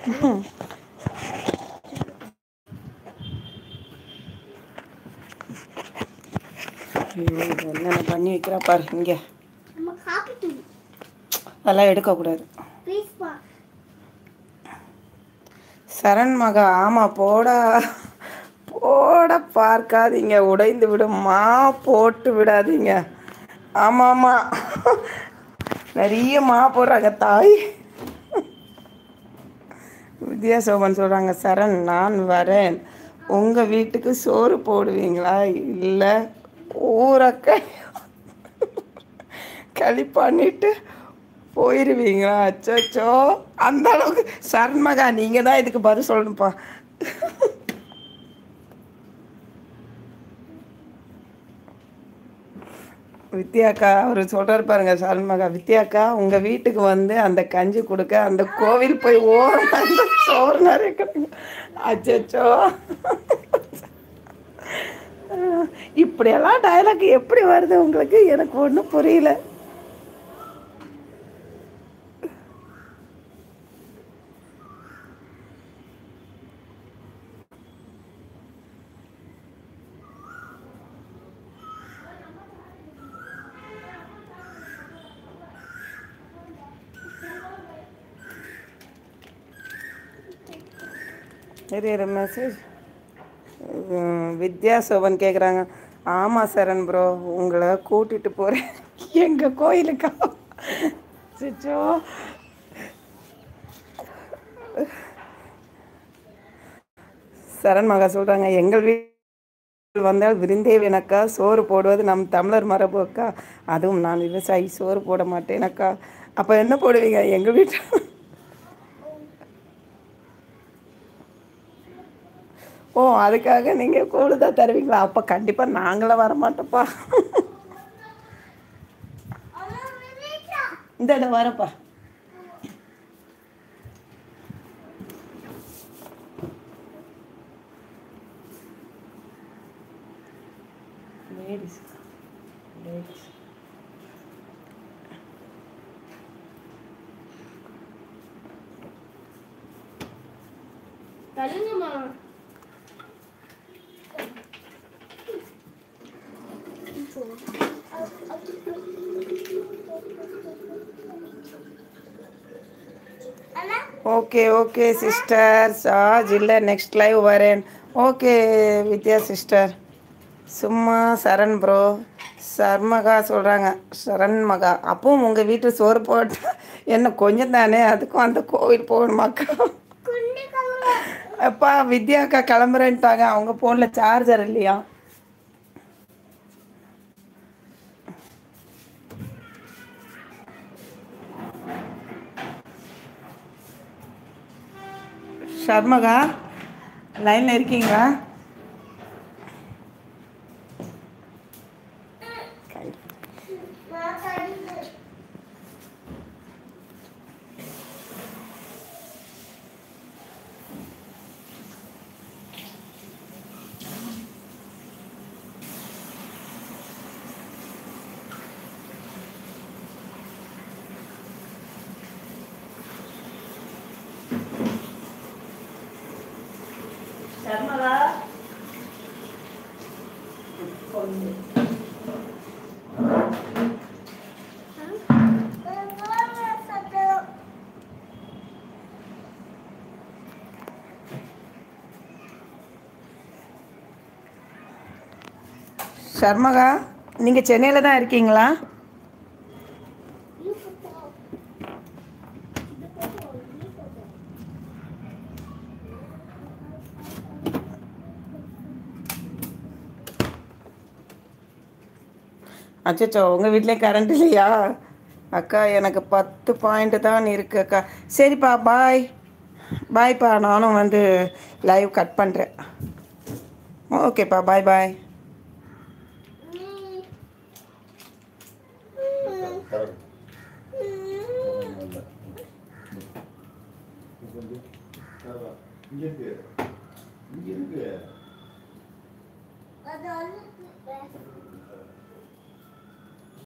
ஐயோ, இது என்னென்ன பண்ணி வைக்கிறா பாரு இங்கே நம்ம காப்பி தூள் அதெல்லாம் எடுக்கக்கூடாது ப்ளீஸ் பா சரண் மகா ஆமாம் போடா போட பார்க்காதீங்க உடைந்து விடுமா போட்டு விடாதீங்க ஆமாம் ஆமாம் நிறைய மா போடுறாங்க தாய் வித்யாசோபன் சொல்கிறாங்க சரண் நான் வரேன் உங்கள் வீட்டுக்கு சோறு போடுவீங்களா இல்லை ஊரக்க களி பண்ணிட்டு போயிடுவீங்களா அச்சோ அந்த அளவுக்கு சரண் மகா நீங்கள் தான் இதுக்கு பதில் சொல்லணும்ப்பா வித்யாக்கா அவர் சொல்கிறாரு பாருங்க சரண்மகா வித்யாக்கா உங்கள் வீட்டுக்கு வந்து அந்த கஞ்சி கொடுக்க அந்த கோவில் போய் ஓரம் அந்த சோறு நிறைய கிடைக்கும் அச்சோ இப்படியெல்லாம் டயலாக் எப்படி வருது உங்களுக்கு எனக்கு ஒன்றும் புரியல சரி மெசேஜ் வித்யா சோபன் கேட்குறாங்க ஆமாம் சரண் ப்ரோ உங்களை கூட்டிகிட்டு போகிறேன் எங்கள் கோயிலுக்கா சிச்சோ சரண் மகா சொல்கிறாங்க எங்கள் வீட்டில் வந்தால் விருந்தேவி அக்கா சோறு போடுவது நம் தமிழர் மரபு அக்கா அதுவும் நான் விவசாயி சோறு போட மாட்டேன் அக்கா அப்போ என்ன போடுவீங்க எங்கள் வீட்டில் ஓ அதுக்காக நீங்கள் கூடு தான் தருவீங்களா அப்போ கண்டிப்பாக நாங்களாம் வர மாட்டோம்ப்பா இந்த இடம் வரப்பா லேடிஸ் லேடிஸ் தருங்கம்மா ஓகே ஓகே சிஸ்டர் சார்ஜ் இல்லை நெக்ஸ்ட் லைவ் வரேன் ஓகே வித்யா சிஸ்டர் சும்மா சரண் ப்ரோ சர்மகா சொல்கிறாங்க சரண் மகா அப்பவும் உங்கள் வீட்டு சோறு போட்டு என்ன கொஞ்சம் தானே அதுக்கும் அந்த கோவில் போகணுமாக்கா அப்பா வித்யாக்கா கிளம்புறேன்ட்டாங்க அவங்க ஃபோனில் சார்ஜர் இல்லையா ஷர்மகா லைனில் இருக்கீங்களா ஷர்மகா ஷர்மகா நீங்கள் சென்னையில் தான் இருக்கீங்களா அச்சச்சோ உங்கள் வீட்டிலே கரண்ட் இல்லையா அக்கா எனக்கு பத்து பாயிண்ட் தான் இருக்கு அக்கா சரிப்பா பாய் பாய்ப்பா நானும் வந்து லைவ் கட் பண்ணுறேன் ஓகேப்பா பாய் பாய் கரெக்ட் இங்கே இருக்கு